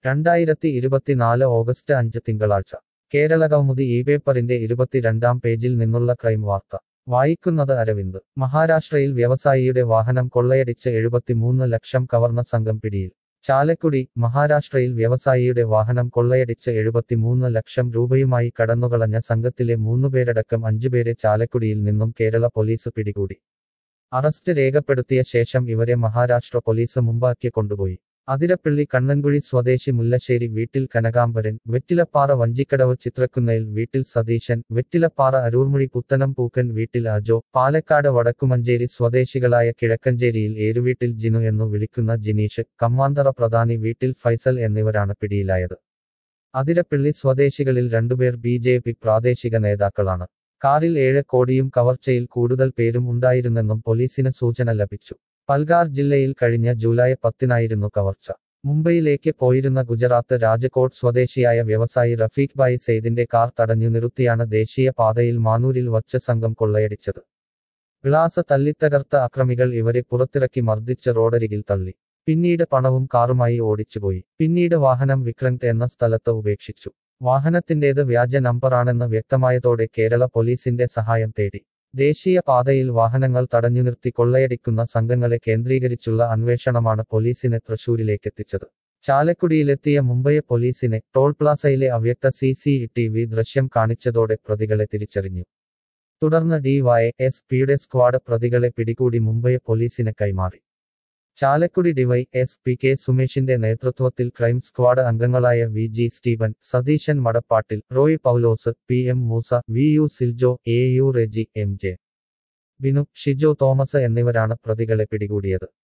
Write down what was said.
രണ്ടായിരത്തി ഇരുപത്തിനാല് ഓഗസ്റ്റ് അഞ്ച് തിങ്കളാഴ്ച കേരളകൗമുദി ഈ പേപ്പറിന്റെ ഇരുപത്തിരണ്ടാം പേജിൽ നിന്നുള്ള ക്രൈം വാർത്ത വായിക്കുന്നത് അരവിന്ദ് മഹാരാഷ്ട്രയിൽ വ്യവസായിയുടെ വാഹനം കൊള്ളയടിച്ച് എഴുപത്തിമൂന്ന് ലക്ഷം കവർന്ന സംഘം പിടിയിൽ ചാലക്കുടി മഹാരാഷ്ട്രയിൽ വ്യവസായിയുടെ വാഹനം കൊള്ളയടിച്ച് എഴുപത്തിമൂന്ന് ലക്ഷം രൂപയുമായി കടന്നുകളഞ്ഞ സംഘത്തിലെ മൂന്നുപേരടക്കം അഞ്ചുപേരെ ചാലക്കുടിയിൽ നിന്നും കേരള പോലീസ് പിടികൂടി അറസ്റ്റ് രേഖപ്പെടുത്തിയ ശേഷം ഇവരെ മഹാരാഷ്ട്ര പോലീസ് മുമ്പാക്കി കൊണ്ടുപോയി അതിരപ്പള്ളി കണ്ണൻകുഴി സ്വദേശി മുല്ലശ്ശേരി വീട്ടിൽ കനകാംബരൻ വെറ്റിലപ്പാറ വഞ്ചിക്കടവ് ചിത്രക്കുന്നേൽ വീട്ടിൽ സതീശൻ വെറ്റിലപ്പാറ അരൂർമുഴി പുത്തനം പൂക്കൻ വീട്ടിൽ അജോ പാലക്കാട് വടക്കുമഞ്ചേരി സ്വദേശികളായ കിഴക്കഞ്ചേരിയിൽ ഏരുവീട്ടിൽ ജിനു എന്നു വിളിക്കുന്ന ജിനീഷ് കമ്മാന്തറ പ്രധാനി വീട്ടിൽ ഫൈസൽ എന്നിവരാണ് പിടിയിലായത് അതിരപ്പള്ളി സ്വദേശികളിൽ രണ്ടുപേർ ബി ജെ പി പ്രാദേശിക നേതാക്കളാണ് കാറിൽ ഏഴ് കോടിയും കവർച്ചയിൽ കൂടുതൽ പേരും ഉണ്ടായിരുന്നെന്നും പോലീസിന് സൂചന ലഭിച്ചു പൽഗാർ ജില്ലയിൽ കഴിഞ്ഞ ജൂലൈ പത്തിനായിരുന്നു കവർച്ച മുംബൈയിലേക്ക് പോയിരുന്ന ഗുജറാത്ത് രാജകോട്ട് സ്വദേശിയായ വ്യവസായി റഫീഖ് ഭായ് സെയ്ദിന്റെ കാർ തടഞ്ഞു നിർത്തിയാണ് ദേശീയ പാതയിൽ മാനൂരിൽ വച്ച സംഘം കൊള്ളയടിച്ചത് ഗ്ലാസ് തല്ലിത്തകർത്ത അക്രമികൾ ഇവരെ പുറത്തിറക്കി മർദ്ദിച്ച് റോഡരികിൽ തള്ളി പിന്നീട് പണവും കാറുമായി ഓടിച്ചുപോയി പിന്നീട് വാഹനം വിക്രന്റ് എന്ന സ്ഥലത്ത് ഉപേക്ഷിച്ചു വാഹനത്തിന്റേത് വ്യാജ നമ്പറാണെന്ന് വ്യക്തമായതോടെ കേരള പോലീസിന്റെ സഹായം തേടി ദേശീയ പാതയിൽ വാഹനങ്ങൾ തടഞ്ഞു നിർത്തി കൊള്ളയടിക്കുന്ന സംഘങ്ങളെ കേന്ദ്രീകരിച്ചുള്ള അന്വേഷണമാണ് പോലീസിനെ തൃശൂരിലേക്കെത്തിച്ചത് ചാലക്കുടിയിലെത്തിയ മുംബൈ പോലീസിനെ ടോൾ പ്ലാസയിലെ അവ്യക്ത സി സി ടി വി ദൃശ്യം കാണിച്ചതോടെ പ്രതികളെ തിരിച്ചറിഞ്ഞു തുടർന്ന് ഡി വൈ എസ് പിയുടെ സ്ക്വാഡ് പ്രതികളെ പിടികൂടി മുംബൈ പോലീസിന് കൈമാറി Chalakudy DY S P K സുമേഷിന്റെ നേതൃത്വത്തിൽ ക്രൈം സ്ക്വാഡ് അംഗങ്ങളായ V G Steven Satheesan Madappattil Roy Paulose P M Moosa V U Siljo A U Reji M J Binu Shijo Thomas എന്നിവരാണ് പ്രതികളെ പിടികൂടിയത്